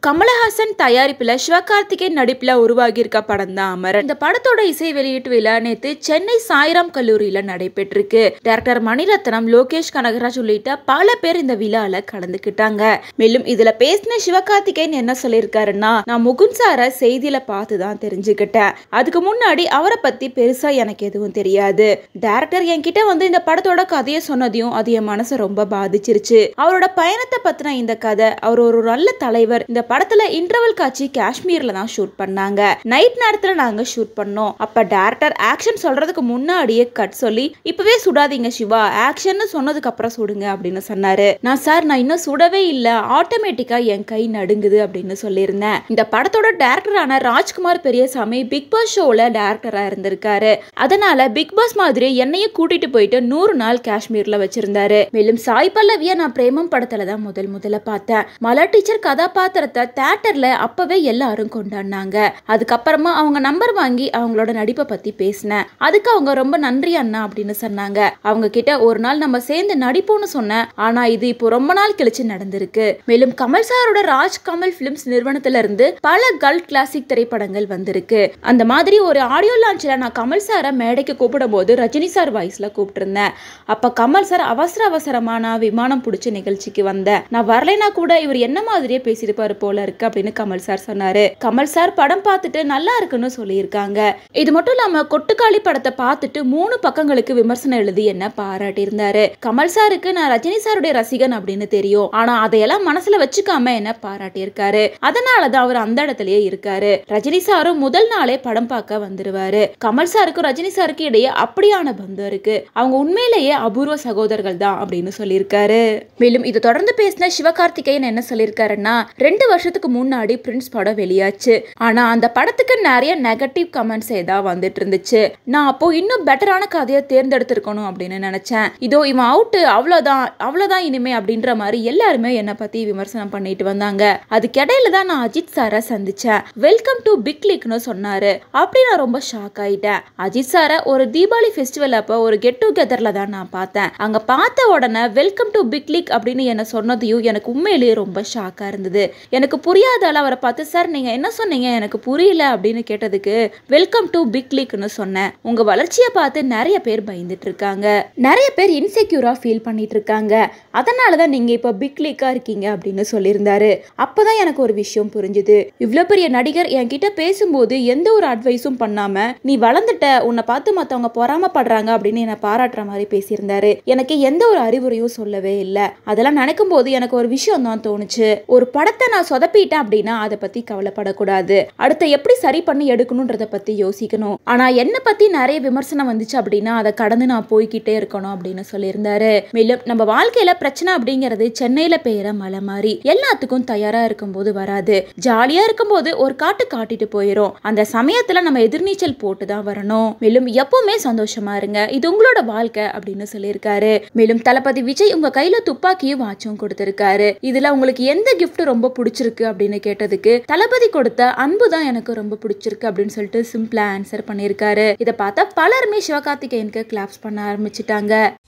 கமலஹாசன் தயாரிப்புல சிவகார்த்திகேயன் நடிப்புல உருவாகி இருக்க படம் தான் அமரன் இந்த படத்தோட இசை வெளியீட்டு விழா நேத்து சென்னை சாய்ராம் கல்லூரியில நடைபெற்றிருக்கு டைரக்டர் மணிரத்னம் லோகேஷ் கனகராஜ் உள்ளிட்ட பல பேர் இந்த விழால கலந்துக்கிட்டாங்க மேலும் இதுல பேசின சிவகார்த்திகேயன் என்ன சொல்லியிருக்காருன்னா நான் முகுந்த் சார செய்தியில பார்த்து தான் தெரிஞ்சுக்கிட்டேன் அதுக்கு முன்னாடி அவரை பத்தி பெருசா எனக்கு எதுவும் தெரியாது டைரக்டர் என்கிட்ட வந்து இந்த படத்தோட கதையை சொன்னதையும் அது என் மனசை ரொம்ப பாதிச்சிருச்சு அவரோட பயணத்தை பத்தின இந்த கதை அவர் ஒரு நல்ல தலைவர் இந்த படத்துல இன்டர்வல் காட்சி காஷ்மீர்ல தான் ஷூட் பண்ணாங்க நைட் நேரத்துல நாங்க ஷூட் பண்ணோம் அப்ப டேரக்டர் ஆக்ஷன் சொல்றதுக்கு முன்னாடியே கட் சொல்லி இப்பவே சுடாதீங்க சிவா ஆக்ஷன் சொன்னதுக்கு அப்புறம் சுடுங்க அப்படின்னு சொன்னாரு நான் சார் நான் இன்னும் சுடவே இல்ல ஆட்டோமேட்டிக்கா என் கை நடுங்குது அப்படின்னு சொல்லியிருந்தேன் இந்த படத்தோட டேரக்டரான ராஜ்குமார் பெரியசாமி பிக் பாஸ் ஷோல டேரக்டரா இருந்திருக்காரு அதனால பிக் பாஸ் மாதிரி என்னையும் கூட்டிட்டு போயிட்டு நூறு நாள் காஷ்மீர்ல வச்சிருந்தாரு மேலும் சாய் பல்லவியா நான் பிரேமம் படத்துல தான் முதல் முதல்ல பார்த்தேன் மலர் டீச்சர் கதாபாத்திரத்தை தேட்டர்ல அப்பவே எல்லாரும் கொண்டாடினாங்க அதுக்கப்புறமா அவங்க நம்பர் வாங்கி அவங்களோட நடிப்பை பத்தி பேசினேன் அதுக்கு அவங்க ரொம்ப நன்றி அண்ணா அப்படின்னு சொன்னாங்க அவங்க கிட்ட ஒரு நாள் நம்ம சேர்ந்து நடிப்போம்னு சொன்னேன் ஆனா இது இப்போ ரொம்ப நாள் கழிச்சு நடந்திருக்கு மேலும் கமல் சாரோட ராஜ் கமல் பிலிம்ஸ் நிறுவனத்துல இருந்து பல கல் கிளாசிக் திரைப்படங்கள் வந்திருக்கு அந்த மாதிரி ஒரு ஆடியோ லான்ச்ல நான் கமல் சாரை மேடைக்கு கூப்பிடும் போது ரஜினி சார் வாய்ஸ்ல கூப்பிட்டிருந்தேன் அப்ப கமல் சார் அவசர அவசரமா நான் விமானம் பிடிச்ச நிகழ்ச்சிக்கு வந்தேன் நான் வரலைனா கூட இவர் என்ன மாதிரியே பேசியிருப்பாரு போல இருக்கு அப்படின்னு கமல் சார் சொன்னாரு கமல் சார் படம் பார்த்துட்டு நல்லா இருக்குன்னு சொல்லியிருக்காங்க இது மட்டும் இல்லாம கொட்டுக்காளி படத்தை பார்த்துட்டு மூணு பக்கங்களுக்கு விமர்சனம் எழுதி என்ன பாராட்டி இருந்தாரு கமல் சாருக்கு நான் ரஜினி சாருடைய ரசிகன் அப்படின்னு தெரியும் ஆனா அதையெல்லாம் மனசுல வச்சுக்காம என்ன பாராட்டி இருக்காரு அதனாலதான் அவர் அந்த இடத்துலயே இருக்காரு ரஜினி சாரும் முதல் நாளே படம் பார்க்க வந்துருவாரு கமல் சாருக்கும் ரஜினி சாருக்கு இடையே அப்படியான பந்தம் இருக்கு அவங்க உண்மையிலேயே அபூர்வ சகோதரர்கள் தான் அப்படின்னு சொல்லியிருக்காரு மேலும் இது தொடர்ந்து பேசின சிவகார்த்திகேயன் என்ன சொல்லியிருக்காருன்னா ரெண்டு வருஷத்துக்கு முன்னாடி பிரின்ஸ் படம் வெளியாச்சு ஆனா அந்த படத்துக்கு நிறைய நெகட்டிவ் கமெண்ட்ஸ் ஏதாவது வந்துட்டு இருந்துச்சு நான் அப்போ இன்னும் பெட்டரான கதையை தேர்ந்தெடுத்திருக்கணும் அப்படின்னு நினைச்சேன் இதோ இவன் அவுட்டு அவ்வளவுதான் அவ்வளவுதான் இனிமே அப்படின்ற மாதிரி எல்லாருமே என்னை பத்தி விமர்சனம் பண்ணிட்டு வந்தாங்க அதுக்கிடையில தான் நான் அஜித் சாரை சந்திச்சேன் வெல்கம் டு பிக் லீக்னு சொன்னாரு அப்படி நான் ரொம்ப ஷாக் ஆயிட்டேன் அஜித் சாரை ஒரு தீபாவளி ஃபெஸ்டிவல் அப்போ ஒரு கெட் டுகெதர்ல தான் நான் பார்த்தேன் அங்க பார்த்த உடனே வெல்கம் டு பிக் லீக் அப்படின்னு என்ன சொன்னதையும் எனக்கு உண்மையிலேயே ரொம்ப ஷாக்கா இருந்தது எனக்கு புரியாதால அவரை பார்த்து சார் நீங்க என்ன சொன்னீங்க எனக்கு புரியல அப்படின்னு கேட்டதுக்கு வெல்கம் டு பிக் லீக்னு சொன்னேன் உங்க வளர்ச்சியை பார்த்து நிறைய பேர் பயந்துட்டு இருக்காங்க நிறைய பேர் இன்செக்யூரா ஃபீல் பண்ணிட்டு இருக்காங்க அதனால தான் நீங்க இப்போ பிக் லீக்கா இருக்கீங்க அப்படின்னு சொல்லியிருந்தாரு அப்பதான் எனக்கு ஒரு விஷயம் புரிஞ்சுது இவ்வளோ பெரிய நடிகர் என்கிட்ட பேசும்போது எந்த ஒரு அட்வைஸும் பண்ணாம நீ வளர்ந்துட்ட உன்னை பார்த்து மற்றவங்க பொறாமப்படுறாங்க அப்படின்னு என்னை பாராட்டுற மாதிரி பேசியிருந்தாரு எனக்கு எந்த ஒரு அறிவுரையும் சொல்லவே இல்லை அதெல்லாம் நினைக்கும் போது எனக்கு ஒரு விஷயம் தான் தோணுச்சு ஒரு படத்தை நான் சொதப்பிட்டேன் அப்படின்னா அதை பத்தி கவலைப்படக்கூடாது அடுத்த எப்படி சரி பண்ணி எடுக்கணுன்றத பத்தி யோசிக்கணும் ஆனா என்னை பத்தி நிறைய விமர்சனம் வந்துச்சு அப்படின்னா அதை கடந்து நான் போய்கிட்டே இருக்கணும் அப்படின்னு சொல்லியிருந்தாரு மேலும் நம்ம வாழ்க்கையில பிரச்சனை அப்படிங்கிறது சென்னையில பெய்யற மலை மாதிரி எல்லாத்துக்கும் தயாரா இருக்கும்போது வராது ஜாலியா இருக்கும்போது ஒரு காட்டு காட்டிட்டு போயிடும் அந்த சமயத்துல நம்ம எதிர்நீச்சல் போட்டு தான் வரணும் மேலும் எப்பவுமே சந்தோஷமா இருங்க இது உங்களோட வாழ்க்கை அப்படின்னு சொல்லியிருக்காரு மேலும் தளபதி விஜய் உங்க கையில துப்பாக்கியும் வாட்சும் கொடுத்திருக்காரு இதுல உங்களுக்கு எந்த gift ரொம்ப பிடிச்சிருக்கு அப்படின்னு கேட்டதுக்கு தளபதி கொடுத்த அன்பு தான் எனக்கு ரொம்ப பிடிச்சிருக்கு அப்படின்னு சொல்லிட்டு சிம்பிளா ஆன்சர் பண்ணியிருக்காரு இதை பார்த்தா பலருமே சிவகார்த்திகேயனுக்கு கிளாப்ஸ் பண்ண ஆரம்பிச்சிட்டாங்க